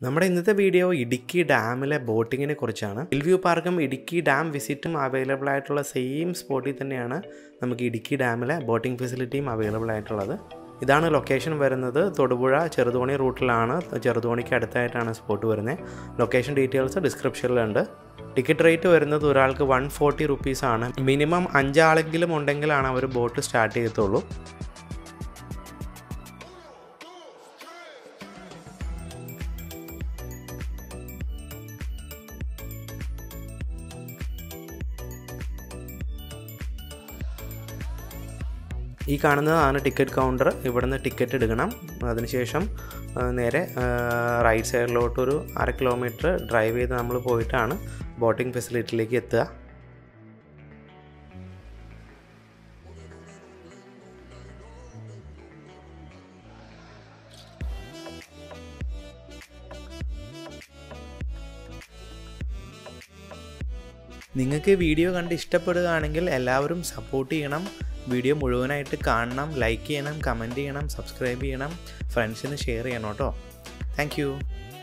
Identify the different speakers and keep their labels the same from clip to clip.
Speaker 1: നമ്മുടെ ഇന്നത്തെ വീഡിയോ ഇടുക്കി ഡാമിലെ ബോട്ടിങ്ങിനെ കുറിച്ചാണ് ഹിൽവ്യൂ പാർക്കും ഇടുക്കി ഡാം വിസിറ്റും അവൈലബിൾ ആയിട്ടുള്ള സെയിം സ്പോട്ടിൽ തന്നെയാണ് നമുക്ക് ഇടുക്കി ഡാമിലെ ബോട്ടിംഗ് ഫെസിലിറ്റിയും അവൈലബിൾ ആയിട്ടുള്ളത് ഇതാണ് ലൊക്കേഷൻ വരുന്നത് തൊടുപുഴ ചെറുതോണി റൂട്ടിലാണ് ചെറുതോണിക്ക് അടുത്തായിട്ടാണ് സ്പോട്ട് വരുന്നത് ലൊക്കേഷൻ ഡീറ്റെയിൽസ് ഡിസ്ക്രിപ്ഷനിലുണ്ട് ടിക്കറ്റ് റേറ്റ് വരുന്നത് ഒരാൾക്ക് വൺ ഫോർട്ടി റുപ്പീസാണ് മിനിമം അഞ്ചാളെങ്കിലും ഉണ്ടെങ്കിലാണ് അവർ ബോട്ട് സ്റ്റാർട്ട് ചെയ്യത്തുള്ളൂ ഈ കാണുന്നതാണ് ടിക്കറ്റ് കൗണ്ടർ ഇവിടുന്ന് ടിക്കറ്റ് എടുക്കണം അതിനുശേഷം ആ, നേരെ റൈറ്റ് സൈഡിലോട്ടൊരു അര കിലോമീറ്റർ ഡ്രൈവ് ചെയ്ത് നമ്മൾ പോയിട്ടാണ് ബോട്ടിംഗ് ഫെസിലിറ്റിയിലേക്ക് എത്തുക നിങ്ങൾക്ക് വീഡിയോ കണ്ട് ഇഷ്ടപ്പെടുകയാണെങ്കിൽ എല്ലാവരും സപ്പോർട്ട് ചെയ്യണം വീഡിയോ മുഴുവനായിട്ട് കാണണം ലൈക്ക് ചെയ്യണം കമൻറ്റ് ചെയ്യണം സബ്സ്ക്രൈബ് ചെയ്യണം ഫ്രണ്ട്സിന് ഷെയർ ചെയ്യണം കേട്ടോ താങ്ക് യു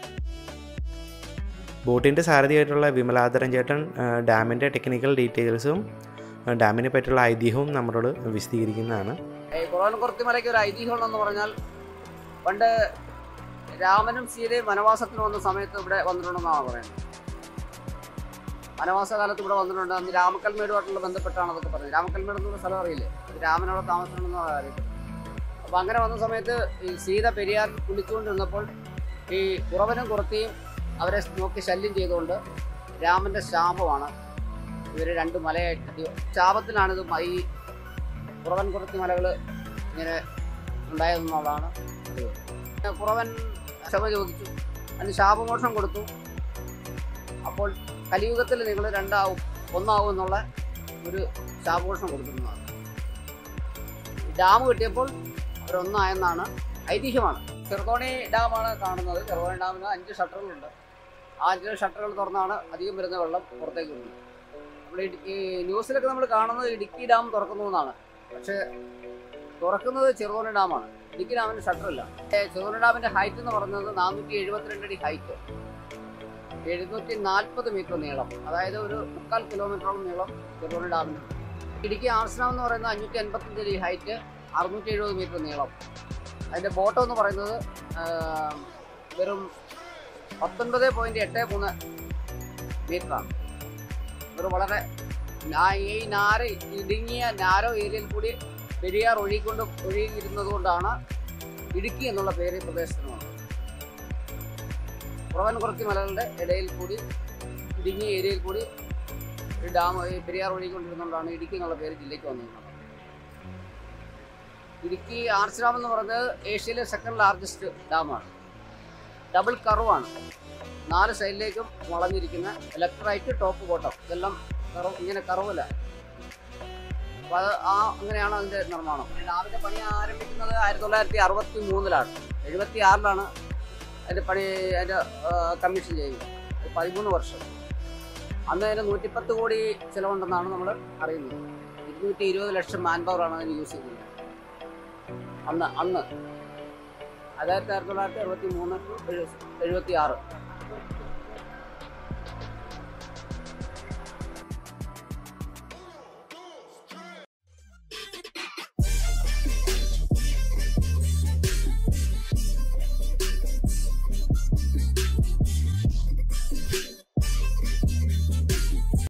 Speaker 1: ബോട്ടിൻ്റെ സാരഥിയായിട്ടുള്ള വിമലാധരൻ ചേട്ടൻ ഡാമിൻ്റെ ടെക്നിക്കൽ ഡീറ്റെയിൽസും ആ, ഡാമിനെ പറ്റിയുള്ള ഐതിഹ്യവും നമ്മളോട് വിശദീകരിക്കുന്നതാണ്
Speaker 2: ഈ കുറവൻകുറത്തി മലയ്ക്ക് ഒരു ഐതിഹ്യം എന്ന് പറഞ്ഞാൽ പണ്ട് രാമനും സീതയും വനവാസത്തിന് വന്ന സമയത്ത് ഇവിടെ വന്നിട്ടുണ്ടെന്നാണ് പറയുന്നത് വനവാസ കാലത്ത് ഇവിടെ വന്നിട്ടുണ്ട് അന്ന് രാമക്കൽമേടുമായിട്ടുള്ള ബന്ധപ്പെട്ടാണ് അതൊക്കെ പറയുന്നത് രാമക്കൽമേട് എന്നുള്ള സ്ഥലം അറിയില്ലേ അത് രാമനവിടെ താമസിച്ചിട്ടുണ്ടെന്നാണ് അറിയപ്പെടുന്നത് അപ്പോൾ അങ്ങനെ വന്ന സമയത്ത് ഈ സീത പെരിയാറിൽ കുളിച്ചുകൊണ്ടിരുന്നപ്പോൾ ഈ കുറവനും കുറത്തിയും അവരെ നോക്കി ശല്യം ചെയ്തുകൊണ്ട് രാമൻ്റെ ശാപമാണ് ഇവർ രണ്ട് മലയായിട്ട് ശാപത്തിലാണിത് ഈ കുറവൻ കുറത്തി മലകൾ ഇങ്ങനെ ഉണ്ടായതെന്നുള്ളതാണ് ഇത്. പിന്നെ കുറവൻ ക്ഷമ ചോദിച്ചു അതിന് ശാപമോക്ഷം കൊടുത്തു അപ്പോൾ കലിയുഗത്തിൽ നിങ്ങൾ രണ്ടാവും ഒന്നാവും എന്നുള്ള ഒരു ശാപമോക്ഷം കൊടുക്കുന്നതാണ് ഡാം കിട്ടിയപ്പോൾ അവരൊന്നായെന്നാണ് ഐതിഹ്യമാണ് ചെറുതോണി ഡാമാണ് കാണുന്നത് ചെറുതോണി ഡാമിന് അഞ്ച് ഷട്ടറുകളുണ്ട് ആ അഞ്ച് ഷട്ടറുകൾ തുറന്നാണ് അധികം വരുന്ന വെള്ളം പുറത്തേക്ക് വരുന്നത് നമ്മൾ ഈ ന്യൂസിലൊക്കെ നമ്മൾ കാണുന്നത് ഇടുക്കി ഡാം തുറക്കുന്നു എന്നാണ് പക്ഷേ തുറക്കുന്നത് ചെറുതോണി ഡാമാണ് ഇടുക്കി ഡാമിന് ഷട്ടറില്ല ചെറുതോണി ഡാമിന്റെ ഹൈറ്റ് എന്ന് പറയുന്നത് നാനൂറ്റി എഴുപത്തിരണ്ട് അടി ഹൈറ്റ് എഴുന്നൂറ്റി നാൽപ്പത് മീറ്റർ നീളം അതായത് ഒരു മുക്കാൽ കിലോമീറ്ററോളം നീളം ചെറുതോണി ഡാമിന് ഇടുക്കി ആർസനം എന്ന് പറയുന്നത് അഞ്ഞൂറ്റി അൻപത്തഞ്ച് അടി ഹൈറ്റ് അറുന്നൂറ്റി എഴുപത് മീറ്റർ നീളം അതിന്റെ ബോട്ടം എന്ന് പറയുന്നത് ആ, വെറും പത്തൊൻപത് പോയിന്റ് എട്ട് മൂന്ന് മീറ്ററാണ് ഒരു വളരെ നാ- ഈ നാര ഇടുങ്ങിയ നാരോ ഏരിയയിൽ കൂടി പെരിയാർ ഒഴുകിക്കൊണ്ട് ഒഴുകിയിരുന്നത് കൊണ്ടാണ് ഇടുക്കി എന്നുള്ള പേര് ഈ പ്രദേശത്തിന് വന്നത് കുറവൻ കുറച്ച് മലകളുടെ ഇടയിൽ കൂടി ഇടുങ്ങിയ ഏരിയയിൽ കൂടി ഒരു ഡാം ഈ പെരിയാർ ഒഴുകിക്കൊണ്ടിരുന്നതുകൊണ്ടാണ് ഇടുക്കി എന്നുള്ള പേര് ജില്ലയ്ക്ക് വന്നിരുന്നത് ഇടുക്കി ആർച്ച് ഡാം എന്ന് പറയുന്നത് ഏഷ്യയിലെ സെക്കൻഡ് ലാർജസ്റ്റ് ഡാമാണ് ഡബിൾ കർവാണ് നാല് സൈഡിലേക്കും വളഞ്ഞിരിക്കുന്ന ഇലക്ട്രൈറ്റ് ടോപ്പ് ബോട്ടം ഇതെല്ലാം കറവ് ഇങ്ങനെ കറവല്ല അപ്പൊ അത് ആ അങ്ങനെയാണ് അതിന്റെ നിർമ്മാണം ഡാമിന്റെ പണി ആരംഭിക്കുന്നത് ആയിരത്തി തൊള്ളായിരത്തി അറുപത്തി മൂന്നിലാണ് എഴുപത്തി ആറിലാണ് അതിന്റെ പണി അതിന്റെ കമ്മീഷൻ ചെയ്യുന്നത് ഒരു പതിമൂന്ന് വർഷം അന്ന് അതിന് നൂറ്റിപ്പത്ത് കോടി ചിലവുണ്ടെന്നാണ് നമ്മൾ അറിയുന്നത് ഇരുന്നൂറ്റി ഇരുപത് ലക്ഷം മാൻ പവറാണ് അതിന് യൂസ് ചെയ്യുന്നത് അന്ന് അന്ന് അതായിരത്തി ആയിരത്തി തൊള്ളായിരത്തി അറുപത്തി മൂന്ന് ടു എഴുപത്തി ആറ്